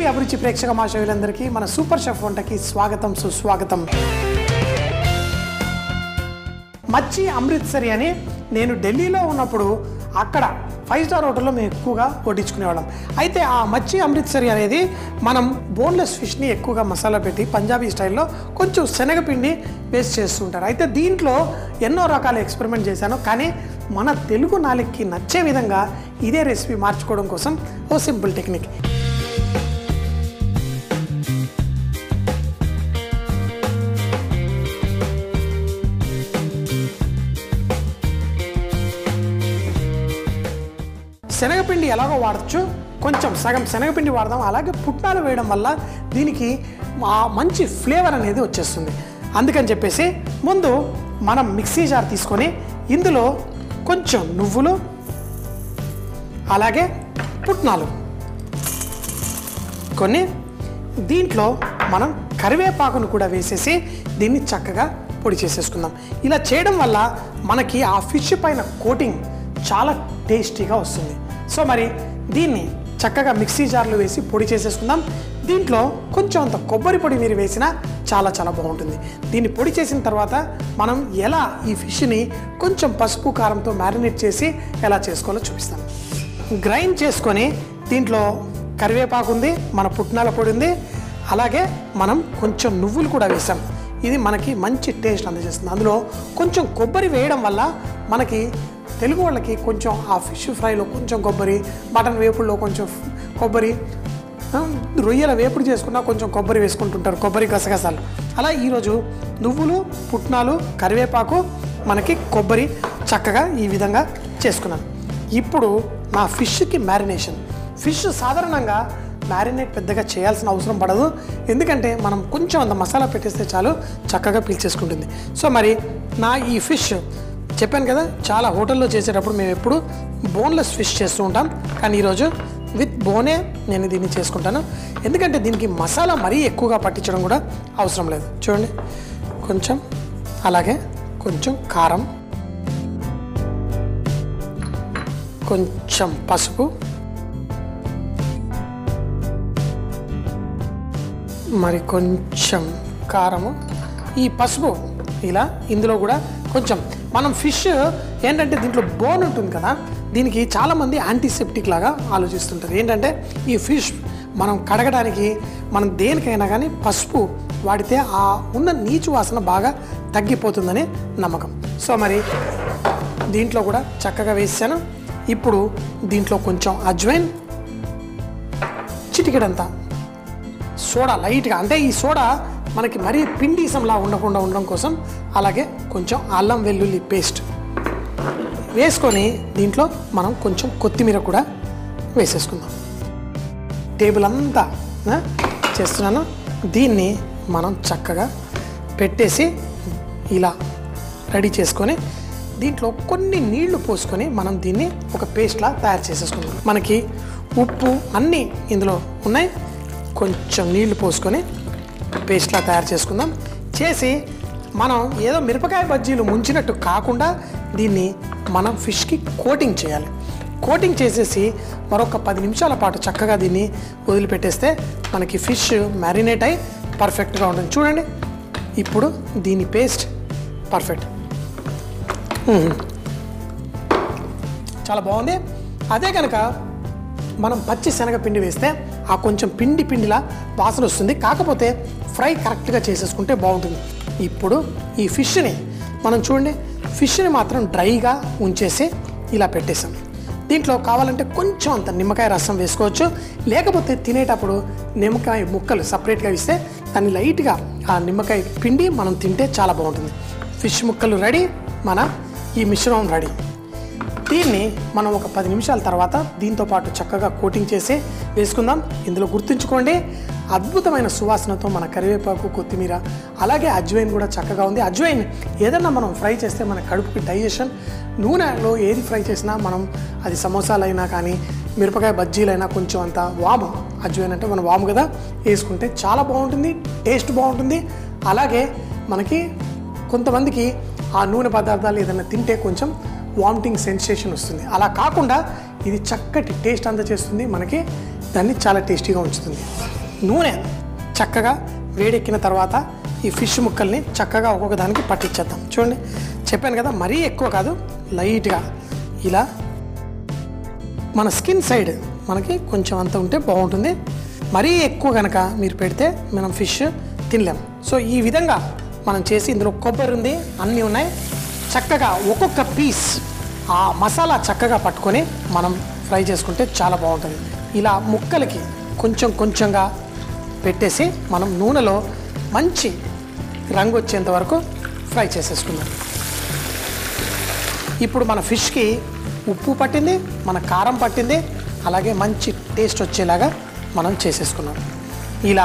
ETV అభిరుచి ప్రేక్షక మాషవులందరికీ మన సూపర్ షెఫ్ వంటకి స్వాగతం సుస్వాగతం మచ్చి అమృత్సరి అని నేను ఢిల్లీలో ఉన్నప్పుడు అక్కడ ఫైవ్ స్టార్ హోటల్లో మేము ఎక్కువగా వడ్డించుకునేవాళ్ళం అయితే ఆ మచ్చి అమృత్సరి అనేది మనం బోన్లెస్ ఫిష్ని ఎక్కువగా మసాలా పెట్టి పంజాబీ స్టైల్లో కొంచెం శనగపిండి వేస్ట్ చేస్తుంటారు అయితే దీంట్లో ఎన్నో రకాల ఎక్స్పెరిమెంట్ చేశాను కానీ మన తెలుగు నాలుగుకి నచ్చే విధంగా ఇదే రెసిపీ మార్చుకోవడం కోసం ఓ సింపుల్ టెక్నిక్ శనగపిండి ఎలాగో వాడచ్చు కొంచెం సగం శనగపిండి వాడదాం అలాగే పుట్నాలు వేయడం వల్ల దీనికి ఆ మంచి ఫ్లేవర్ అనేది వచ్చేస్తుంది అందుకని చెప్పేసి ముందు మనం మిక్సీ జార్ తీసుకొని ఇందులో కొంచెం నువ్వులు అలాగే పుట్నాలు కొన్ని దీంట్లో మనం కరివేపాకును కూడా వేసేసి దీన్ని చక్కగా పొడి చేసేసుకుందాం ఇలా చేయడం వల్ల మనకి ఆ ఫిష్ పైన కోటింగ్ చాలా టేస్టీగా వస్తుంది సో మరి దీన్ని చక్కగా మిక్సీ జార్లో వేసి పొడి చేసేసుకుందాం దీంట్లో కొంచెం అంత కొబ్బరి పొడి మీరు వేసినా చాలా చాలా బాగుంటుంది దీన్ని పొడి చేసిన తర్వాత మనం ఎలా ఈ ఫిష్ని కొంచెం పసుపు కారంతో మ్యారినేట్ చేసి ఎలా చేసుకోవాలో చూపిస్తాను గ్రైండ్ చేసుకొని దీంట్లో కరివేపాకు ఉంది మన పుట్నాల పొడి ఉంది అలాగే మనం కొంచెం నువ్వులు కూడా వేసాం ఇది మనకి మంచి టేస్ట్ అందజేస్తుంది అందులో కొంచెం కొబ్బరి వేయడం వల్ల మనకి తెలుగు వాళ్ళకి కొంచెం ఆ ఫిష్ ఫ్రైలో కొంచెం కొబ్బరి మటన్ వేపుల్లో కొంచెం కొబ్బరి ఆ, రొయ్యల వేపుడు చేసుకున్నా కొంచెం కొబ్బరి వేసుకుంటుంటారు కొబ్బరి గసగసాలు అలా ఈరోజు నువ్వులు పుట్నాలు కరివేపాకు మనకి కొబ్బరి చక్కగా ఈ విధంగా చేసుకున్నాను ఇప్పుడు నా ఫిష్కి మ్యారినేషన్ ఫిష్ సాధారణంగా మ్యారినేట్ పెద్దగా చేయాల్సిన అవసరం పడదు ఎందుకంటే మనం కొంచెం అంత మసాలా పెట్టేస్తే చాలు చక్కగా పీల్చేసుకుంటుంది సో మరి నా ఈ ఫిష్ చెప్పాను కదా చాలా హోటల్లో చేసేటప్పుడు మేము ఎప్పుడు బోన్లెస్ ఫిష్ చేస్తూ ఉంటాం కానీ ఈరోజు విత్ బోనే నేను దీన్ని చేసుకుంటాను ఎందుకంటే దీనికి మసాలా మరీ ఎక్కువగా పట్టించడం కూడా అవసరం లేదు చూడండి కొంచెం అలాగే కొంచెం కారం కొంచెం పసుపు మరి కొంచెం కారము ఈ పసుపు ఇలా ఇందులో కూడా కొంచెం మనం ఫిష్ ఏంటంటే దీంట్లో బోన్ ఉంటుంది కదా దీనికి చాలామంది యాంటీసెప్టిక్ లాగా ఆలోచిస్తుంటారు ఏంటంటే ఈ ఫిష్ మనం కడగడానికి మనం దేనికైనా కానీ పసుపు వాడితే ఆ ఉన్న నీచు వాసన బాగా తగ్గిపోతుందని నమ్మకం సో మరి దీంట్లో కూడా చక్కగా వేసాను ఇప్పుడు దీంట్లో కొంచెం అజ్వైన్ చిటికెడంతా సోడా లైట్గా అంటే ఈ సోడా మనకి మరీ పిండిసంలా ఉండకుండా ఉండడం కోసం అలాగే కొంచెం అల్లం వెల్లుల్లి పేస్ట్ వేసుకొని దీంట్లో మనం కొంచెం కొత్తిమీర కూడా వేసేసుకుందాం టేబుల్ అంతా ఆ, చేస్తున్నాను దీన్ని మనం చక్కగా పెట్టేసి ఇలా రెడీ చేసుకొని దీంట్లో కొన్ని నీళ్లు పోసుకొని మనం దీన్ని ఒక పేస్ట్లా తయారు చేసేసుకుందాం మనకి ఉప్పు అన్నీ ఇందులో ఉన్నాయి కొంచెం నీళ్లు పోసుకొని పేస్ట్లా తయారు చేసుకుందాం చేసి మనం ఏదో మిరపకాయ బజ్జీలు ముంచినట్టు కాకుండా దీన్ని మనం ఫిష్కి కోటింగ్ చేయాలి కోటింగ్ చేసేసి మరొక పది నిమిషాల పాటు చక్కగా దీన్ని వదిలిపెట్టేస్తే మనకి ఫిష్ మ్యారినేట్ అయి పర్ఫెక్ట్గా ఉంటుంది చూడండి ఇప్పుడు దీని పేస్ట్ పర్ఫెక్ట్ మ్మ్. చాలా బాగుంది అదే కనుక మనం పచ్చి శనగపిండి వేస్తే ఆ కొంచెం పిండి పిండిలా వాసన వస్తుంది కాకపోతే ఫ్రై కరెక్ట్గా చేసేసుకుంటే బాగుంటుంది ఇప్పుడు ఈ ఫిష్ని మనం చూడండి ఫిష్ని మాత్రం డ్రైగా ఉంచేసి ఇలా పెట్టేసాం దీంట్లో కావాలంటే కొంచెం అంత నిమ్మకాయ రసం వేసుకోవచ్చు లేకపోతే తినేటప్పుడు నిమ్మకాయ ముక్కలు సపరేట్గా ఇస్తే దాన్ని లైట్గా ఆ నిమ్మకాయ పిండి మనం తింటే చాలా బాగుంటుంది ఫిష్ ముక్కలు రెడీ మన ఈ మిశ్రమం రెడీ దీన్ని మనం ఒక పది నిమిషాల తర్వాత దీంతో పాటు చక్కగా కోటింగ్ చేసి వేసుకుందాం ఇందులో గుర్తుంచుకోండి అద్భుతమైన సువాసనతో మన కరివేపాకు కొత్తిమీర అలాగే అజ్వైన్ కూడా చక్కగా ఉంది అజ్వైన్ ఏదన్నా మనం ఫ్రై చేస్తే మన కడుపుకి డైజెషన్ నూనెలో ఏది ఫ్రై చేసినా మనం అది సమోసాలైనా కానీ మిరపకాయ బజ్జీలైనా కొంచెం అంత వాము అజ్వైన్ అంటే మన వాము కదా వేసుకుంటే చాలా బాగుంటుంది టేస్ట్ బాగుంటుంది అలాగే మనకి కొంతమందికి ఆ నూనె పదార్థాలు ఏదైనా తింటే కొంచెం వామిటింగ్ సెన్సేషన్ వస్తుంది అలా కాకుండా ఇది చక్కటి టేస్ట్ అందజేస్తుంది మనకి దాన్ని చాలా టేస్టీగా ఉంచుతుంది నూనె చక్కగా వేడెక్కిన తర్వాత ఈ ఫిష్ ముక్కల్ని చక్కగా ఒక్కొక్క దానికి పట్టించేద్దాం చూడండి చెప్పాను కదా మరీ ఎక్కువ కాదు లైట్గా ఇలా మన స్కిన్ సైడ్ మనకి కొంచెం అంత ఉంటే బాగుంటుంది మరీ ఎక్కువ కనుక మీరు పెడితే మనం ఫిష్ తినలేం సో ఈ విధంగా మనం చేసి ఇందులో కొబ్బరి ఉంది అన్నీ ఉన్నాయి చక్కగా ఒక్కొక్క పీస్ ఆ మసాలా చక్కగా పట్టుకొని మనం ఫ్రై చేసుకుంటే చాలా బాగుంటుంది ఇలా ముక్కలకి కొంచెం కొంచెంగా పెట్టేసి మనం నూనెలో మంచి రంగు వచ్చేంత వరకు ఫ్రై చేసేసుకుందాం ఇప్పుడు మన ఫిష్కి ఉప్పు పట్టింది మన కారం పట్టింది అలాగే మంచి టేస్ట్ వచ్చేలాగా మనం చేసేసుకున్నాం ఇలా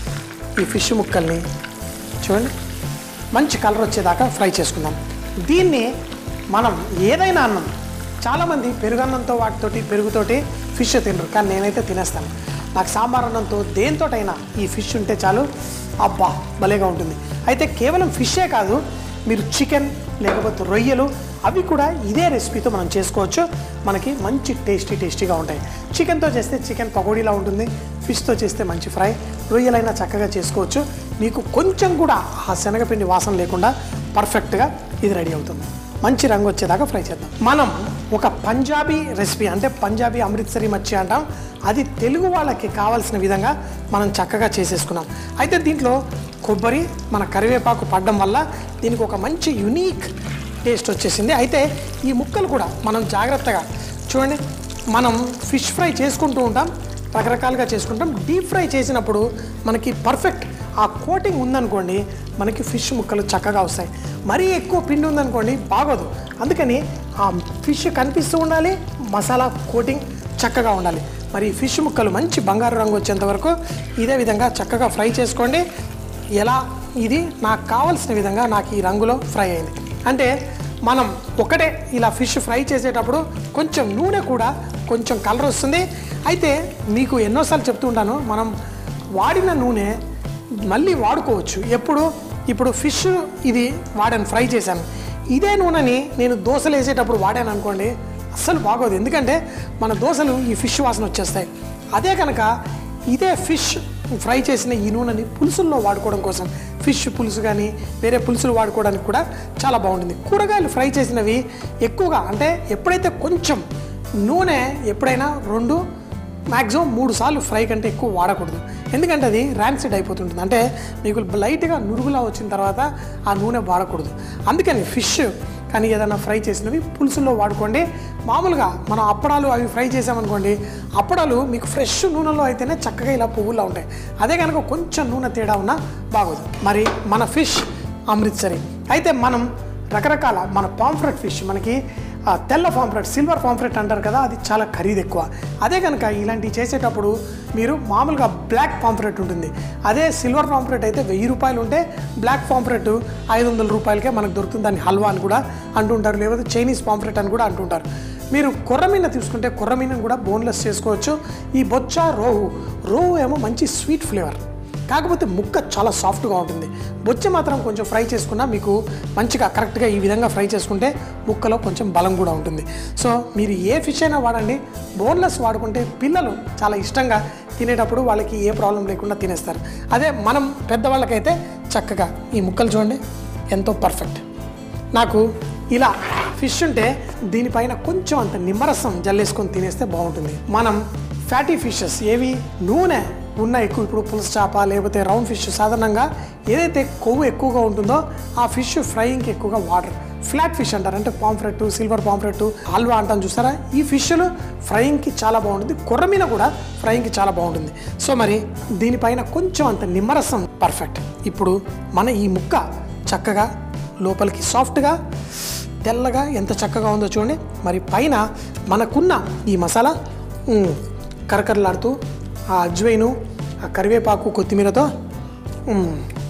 ఈ ఫిష్ ముక్కల్ని చూడండి మంచి కలర్ వచ్చేదాకా ఫ్రై చేసుకుందాం దీన్ని మనం ఏదైనా అన్నం చాలామంది పెరుగన్నంతో వాటితోటి పెరుగుతోటి ఫిష్ తినరు కానీ నేనైతే తినేస్తాను నాకు సాంబార్ అన్నంతో దేంతోటైనా ఈ ఫిష్ ఉంటే చాలు అబ్బా భలేగా ఉంటుంది అయితే కేవలం ఫిషే కాదు మీరు చికెన్ లేకపోతే రొయ్యలు అవి కూడా ఇదే రెసిపీతో మనం చేసుకోవచ్చు మనకి మంచి టేస్టీ టేస్టీగా ఉంటాయి చికెన్తో చేస్తే చికెన్ పకోడీలా ఉంటుంది ఫిష్తో చేస్తే మంచి ఫ్రై రొయ్యలైనా చక్కగా చేసుకోవచ్చు మీకు కొంచెం కూడా ఆ శనగపిండి వాసన లేకుండా పర్ఫెక్ట్గా ఇది రెడీ అవుతుంది మంచి రంగు వచ్చేదాకా ఫ్రై చేద్దాం మనం ఒక పంజాబీ రెసిపీ అంటే పంజాబీ అమృత్సరి మచ్చి అంటాం అది తెలుగు వాళ్ళకి కావాల్సిన విధంగా మనం చక్కగా చేసేసుకున్నాం అయితే దీంట్లో కొబ్బరి మన కరివేపాకు పడడం వల్ల దీనికి ఒక మంచి యునీక్ టేస్ట్ వచ్చేసింది అయితే ఈ ముక్కలు కూడా మనం జాగ్రత్తగా చూడండి మనం ఫిష్ ఫ్రై చేసుకుంటూ ఉంటాం రకరకాలుగా చేసుకుంటాం డీప్ ఫ్రై చేసినప్పుడు మనకి పర్ఫెక్ట్ ఆ కోటింగ్ ఉందనుకోండి మనకి ఫిష్ ముక్కలు చక్కగా వస్తాయి మరీ ఎక్కువ పిండి ఉందనుకోండి బాగోదు అందుకని ఆ ఫిష్ కనిపిస్తూ ఉండాలి మసాలా కోటింగ్ చక్కగా ఉండాలి మరి ఈ ఫిష్ ముక్కలు మంచి బంగారు రంగు వచ్చేంత వరకు ఇదే విధంగా చక్కగా ఫ్రై చేసుకోండి ఎలా ఇది నాకు కావాల్సిన విధంగా నాకు ఈ రంగులో ఫ్రై అయింది అంటే మనం ఒకటే ఇలా ఫిష్ ఫ్రై చేసేటప్పుడు కొంచెం నూనె కూడా కొంచెం కలర్ వస్తుంది అయితే మీకు ఎన్నోసార్లు చెప్తూ ఉంటాను మనం వాడిన నూనె మళ్ళీ వాడుకోవచ్చు ఎప్పుడు ఇప్పుడు ఫిష్ ఇది వాడాను ఫ్రై చేశాను ఇదే నూనెని నేను దోశలు వేసేటప్పుడు వాడాను అనుకోండి అస్సలు బాగోదు ఎందుకంటే మన దోశలు ఈ ఫిష్ వాసన వచ్చేస్తాయి అదే కనుక ఇదే ఫిష్ ఫ్రై చేసిన ఈ నూనెని పులుసుల్లో వాడుకోవడం కోసం ఫిష్ పులుసు కానీ వేరే పులుసులు వాడుకోవడానికి కూడా చాలా బాగుంటుంది కూరగాయలు ఫ్రై చేసినవి ఎక్కువగా అంటే ఎప్పుడైతే కొంచెం నూనె ఎప్పుడైనా రెండు మ్యాక్సిమం మూడు సార్లు ఫ్రై కంటే ఎక్కువ వాడకూడదు ఎందుకంటే అది ర్యాన్సిడ్ అయిపోతుంటుంది అంటే మీకు లైట్గా నురుగులా వచ్చిన తర్వాత ఆ నూనె వాడకూడదు అందుకని ఫిష్ కానీ ఏదైనా ఫ్రై చేసినవి పులుసుల్లో వాడుకోండి మామూలుగా మనం అప్పడాలు అవి ఫ్రై చేసామనుకోండి అప్పడాలు మీకు ఫ్రెష్ నూనెలో అయితేనే చక్కగా ఇలా పువ్వులా ఉంటాయి అదే కనుక కొంచెం నూనె తేడా ఉన్నా బాగోదు మరి మన ఫిష్ అమృత్సరి అయితే మనం రకరకాల మన పాంఫ్రెట్ ఫిష్ మనకి ఆ, తెల్ల పాంఫ్రెట్ సిల్వర్ పాంఫ్రెట్ అంటారు కదా అది చాలా ఖరీదు ఎక్కువ అదే కనుక ఇలాంటివి చేసేటప్పుడు మీరు మామూలుగా బ్లాక్ పాంఫ్రెట్ ఉంటుంది అదే సిల్వర్ పాంఫ్రెట్ అయితే వెయ్యి రూపాయలు ఉంటే బ్లాక్ పాంఫ్రెట్ ఐదు వందల రూపాయలకే మనకు దొరుకుతుంది దాన్ని హల్వా అని కూడా అంటుంటారు లేకపోతే చైనీస్ పాంఫ్రెట్ అని కూడా అంటుంటారు మీరు కొర్రమీన తీసుకుంటే కొర్రమీనను కూడా బోన్లెస్ చేసుకోవచ్చు ఈ బొచ్చ రోహు రోహు ఏమో మంచి స్వీట్ ఫ్లేవర్ కాకపోతే ముక్క చాలా సాఫ్ట్గా ఉంటుంది బొచ్చ మాత్రం కొంచెం ఫ్రై చేసుకున్నా మీకు మంచిగా కరెక్ట్గా ఈ విధంగా ఫ్రై చేసుకుంటే ముక్కలో కొంచెం బలం కూడా ఉంటుంది సో మీరు ఏ ఫిష్ అయినా వాడండి బోన్లెస్ వాడుకుంటే పిల్లలు చాలా ఇష్టంగా తినేటప్పుడు వాళ్ళకి ఏ ప్రాబ్లం లేకుండా తినేస్తారు అదే మనం పెద్దవాళ్ళకైతే చక్కగా ఈ ముక్కలు చూడండి ఎంతో పర్ఫెక్ట్ నాకు ఇలా ఫిష్ ఉంటే దీనిపైన కొంచెం అంత నిమ్మరసం జల్లేసుకొని తినేస్తే బాగుంటుంది మనం ఫ్యాటీ ఫిషెస్ ఏవి నూనె ఉన్న ఎక్కువ ఇప్పుడు పులుసు చేప లేకపోతే రౌండ్ ఫిష్ సాధారణంగా ఏదైతే కొవ్వు ఎక్కువగా ఉంటుందో ఆ ఫిష్ ఫ్రైయింగ్కి ఎక్కువగా వాటర్ ఫ్లాట్ ఫిష్ అంటారు అంటే పాంఫ్రెట్ సిల్వర్ పాంఫ్రెట్ హల్వా అంటాం చూసారా ఈ ఫిష్లు ఫ్రైయింగ్కి చాలా బాగుంటుంది కొర్రమీన కూడా ఫ్రైయింగ్కి చాలా బాగుంటుంది సో మరి దీనిపైన కొంచెం అంత నిమ్మరసం పర్ఫెక్ట్ ఇప్పుడు మన ఈ ముక్క చక్కగా లోపలికి సాఫ్ట్గా తెల్లగా ఎంత చక్కగా ఉందో చూడండి మరి పైన మనకున్న ఈ మసాలా మ్, కరకరలాడుతూ ఆ అజ్వైను ఆ కరివేపాకు కొత్తిమీరతో మ్,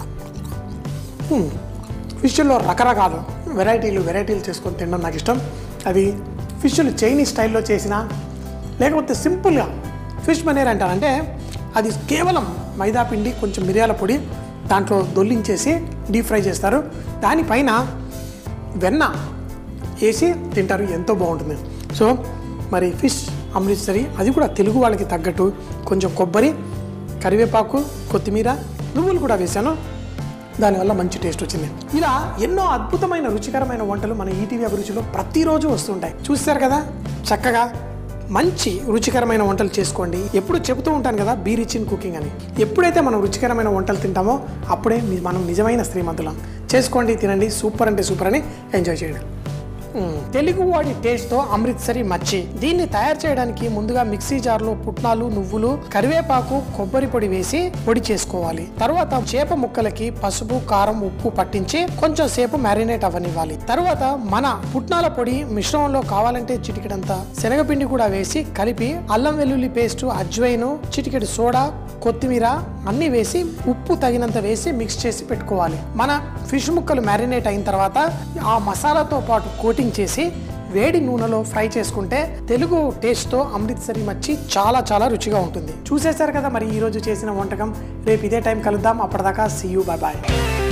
మ్, ఫిష్లో రకరకాలు వెరైటీలు వెరైటీలు చేసుకొని తినడం నాకు ఇష్టం అది ఫిష్లు చైనీస్ స్టైల్లో చేసిన లేకపోతే సింపుల్గా ఫిష్ మనేర్ అంటారు అంటే అది కేవలం మైదా పిండి కొంచెం మిరియాల పొడి దాంట్లో దొల్లించేసి డీప్ ఫ్రై చేస్తారు దానిపైన వెన్న వేసి తింటారు ఎంతో బాగుంటుంది సో మరి ఫిష్ అమృత్సరి అది కూడా తెలుగు వాళ్ళకి తగ్గట్టు కొంచెం కొబ్బరి కరివేపాకు కొత్తిమీర నువ్వులు కూడా వేశాను దానివల్ల మంచి టేస్ట్ వచ్చింది ఇలా ఎన్నో అద్భుతమైన రుచికరమైన వంటలు మన ఈటీవీ అభిరుచిలో ప్రతిరోజు వస్తుంటాయి చూస్తారు కదా చక్కగా మంచి రుచికరమైన వంటలు చేసుకోండి ఎప్పుడు చెబుతూ ఉంటాను కదా బీ రిచ్ ఇన్ కుకింగ్ అని ఎప్పుడైతే మనం రుచికరమైన వంటలు తింటామో అప్పుడే ని- మనం నిజమైన శ్రీమంతులం చేసుకోండి తినండి సూపర్ అంటే సూపర్ అని ఎంజాయ్ చేయండి మ్మ్. తెలుగువాడి టేస్ట్తో అమృత్సరి మచ్చి దీన్ని తయారు చేయడానికి ముందుగా మిక్సీ జార్లో పుట్నాలు నువ్వులు కరివేపాకు కొబ్బరి పొడి వేసి పొడి చేసుకోవాలి తర్వాత చేప ముక్కలకి పసుపు కారం ఉప్పు పట్టించి కొంచెం సేపు మ్యారినేట్ అవ్వనివ్వాలి తర్వాత మన పుట్నాల పొడి మిశ్రమంలో కావాలంటే చిటికెడంత శనగపిండి కూడా వేసి కలిపి అల్లం వెల్లుల్లి పేస్ట్ అజ్వైను చిటికెడు సోడా కొత్తిమీర అన్నీ వేసి ఉప్పు తగినంత వేసి మిక్స్ చేసి పెట్టుకోవాలి మన ఫిష్ ముక్కలు మ్యారినేట్ అయిన తర్వాత ఆ మసాలాతో పాటు కోటింగ్ చేసి వేడి నూనెలో ఫ్రై చేసుకుంటే తెలుగు టేస్ట్తో అమృత్సరి మచ్చి చాలా చాలా రుచిగా ఉంటుంది చూసేశారు కదా మరి ఈ రోజు చేసిన వంటకం రేపు ఇదే టైం కలుద్దాం అప్పటిదాకా సీ యూ బాయ్ బాయ్